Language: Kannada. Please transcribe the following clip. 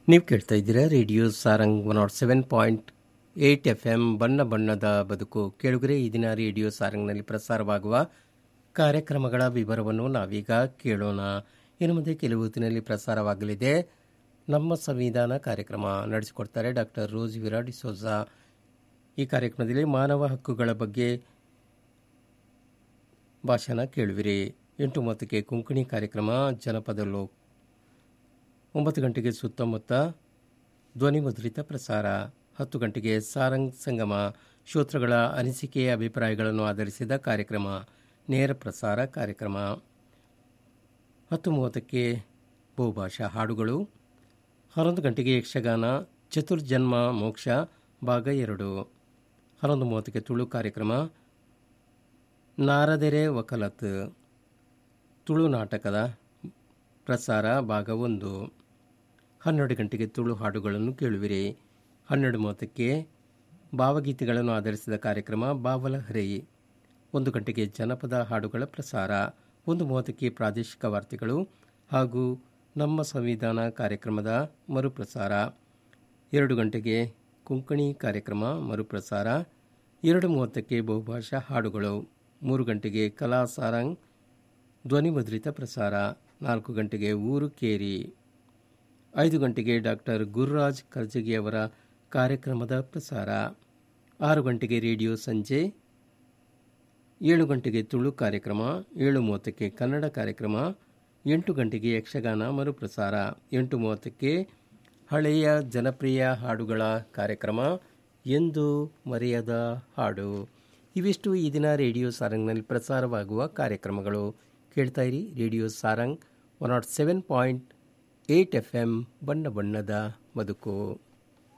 ನೀವು ಕೇಳ್ತಾ ಇದ್ದೀರಾ radio Sarang one nought seven point eight F M ಬಣ್ಣ ಬಣ್ಣದ ಬದುಕು ಕೇಳುಗರೆ ಈ ದಿನ ರೇಡಿಯೋ ಸಾರಂಗ್ನಲ್ಲಿ ಪ್ರಸಾರವಾಗುವ ಕಾರ್ಯಕ್ರಮಗಳ ವಿವರವನ್ನು ನಾವೀಗ ಕೇಳೋಣ ಇನ್ನು ಮುಂದೆ ಕೆಲವು ಹೊತ್ತಿನಲ್ಲಿ ಪ್ರಸಾರವಾಗಲಿದೆ ನಮ್ಮ ಸಂವಿಧಾನ ಕಾರ್ಯಕ್ರಮ ನಡೆಸಿಕೊಡ್ತಾರೆ ಡಾಕ್ಟರ್ ರೋಸ್ ವಿರಾ ಡಿಸೋಜಾ ಈ ಕಾರ್ಯಕ್ರಮದಲ್ಲಿ ಮಾನವ ಹಕ್ಕುಗಳ ಬಗ್ಗೆ ಭಾಷಣ ಕೇಳುವಿರಿ ಎಂಟು ಮೂವತ್ತಕ್ಕೆ ಕೊಂಕಣಿ ಕಾರ್ಯಕ್ರಮ ಜನಪದ ಲೋಕ್ ಒಂಬತ್ತು ಗಂಟೆಗೆ ಸುತ್ತಮುತ್ತ ಧ್ವನಿ ಮುದ್ರಿತ ಪ್ರಸಾರ ಹತ್ತು ಗಂಟೆಗೆ ಸಾರಂಗ್ ಸಂಗಮ ಶ್ರೋತೃಗಳ ಅನಿಸಿಕೆಯ ಅಭಿಪ್ರಾಯಗಳನ್ನು ಆಧರಿಸಿದ ಕಾರ್ಯಕ್ರಮ ನೇರ ಪ್ರಸಾರ ಕಾರ್ಯಕ್ರಮ ಹತ್ತು ಮೂವತ್ತಕ್ಕೆ ಬಹುಭಾಷಾ ಹಾಡುಗಳು ಹನ್ನೊಂದು ಗಂಟೆಗೆ ಯಕ್ಷಗಾನ ಚತುರ್ಜನ್ಮ ಮೋಕ್ಷ ಭಾಗ ಎರಡು ಹನ್ನೊಂದು ಮೂವತ್ತಕ್ಕೆ ತುಳು ಕಾರ್ಯಕ್ರಮ ನಾರದೆರೆ ವಕಲತ್ ತುಳು ನಾಟಕದ ಪ್ರಸಾರ ಭಾಗ ಒಂದು ಹನ್ನೆರಡು ಗಂಟೆಗೆ ತುಳು ಹಾಡುಗಳನ್ನು ಕೇಳುವಿರಿ ಹನ್ನೆರಡು ಮೂವತ್ತಕ್ಕೆ ಭಾವಗೀತೆಗಳನ್ನು ಆಧರಿಸಿದ ಕಾರ್ಯಕ್ರಮ ಬಾವಲಹರಿ ಒಂದು ಗಂಟೆಗೆ ಜನಪದ ಹಾಡುಗಳ ಪ್ರಸಾರ ಒಂದು ಮೂವತ್ತಕ್ಕೆ ಪ್ರಾದೇಶಿಕ ವಾರ್ತೆಗಳು ಹಾಗೂ ನಮ್ಮ ಸಂವಿಧಾನ ಕಾರ್ಯಕ್ರಮದ ಮರುಪ್ರಸಾರ ಎರಡು ಗಂಟೆಗೆ ಕೊಂಕಣಿ ಕಾರ್ಯಕ್ರಮ ಮರುಪ್ರಸಾರ ಎರಡು ಮೂವತ್ತಕ್ಕೆ ಬಹುಭಾಷಾ ಹಾಡುಗಳು ಮೂರು ಗಂಟೆಗೆ ಕಲಾ ಸಾರಂಗ್ ಧ್ವನಿಮುದ್ರಿತ ಪ್ರಸಾರ ನಾಲ್ಕು ಗಂಟೆಗೆ ಊರು ಕೇರಿ ಐದು ಗಂಟೆಗೆ ಡಾಕ್ಟರ್ ಗುರುರಾಜ್ ಕರ್ಜಗಿ ಅವರ ಕಾರ್ಯಕ್ರಮದ ಪ್ರಸಾರ ಆರು ಗಂಟೆಗೆ ರೇಡಿಯೋ ಸಂಜೆ ಏಳು ಗಂಟೆಗೆ ತುಳು ಕಾರ್ಯಕ್ರಮ ಏಳು ಮೂವತ್ತಕ್ಕೆ ಕನ್ನಡ ಕಾರ್ಯಕ್ರಮ ಎಂಟು ಗಂಟೆಗೆ ಯಕ್ಷಗಾನ ಮರುಪ್ರಸಾರ ಎಂಟು ಮೂವತ್ತಕ್ಕೆ ಹಳೆಯ ಜನಪ್ರಿಯ ಹಾಡುಗಳ ಕಾರ್ಯಕ್ರಮ ಎಂದು ಮರೆಯದ ಹಾಡು ಇವಿಷ್ಟು ಈ ದಿನ ರೇಡಿಯೋ ಸಾರಂಗ್ನಲ್ಲಿ ಪ್ರಸಾರವಾಗುವ ಕಾರ್ಯಕ್ರಮಗಳು ಕೇಳ್ತಾ ಇರಿ radio Sarang one nought seven point eight F M ಬಣ್ಣ ಬಣ್ಣದ ಬದುಕು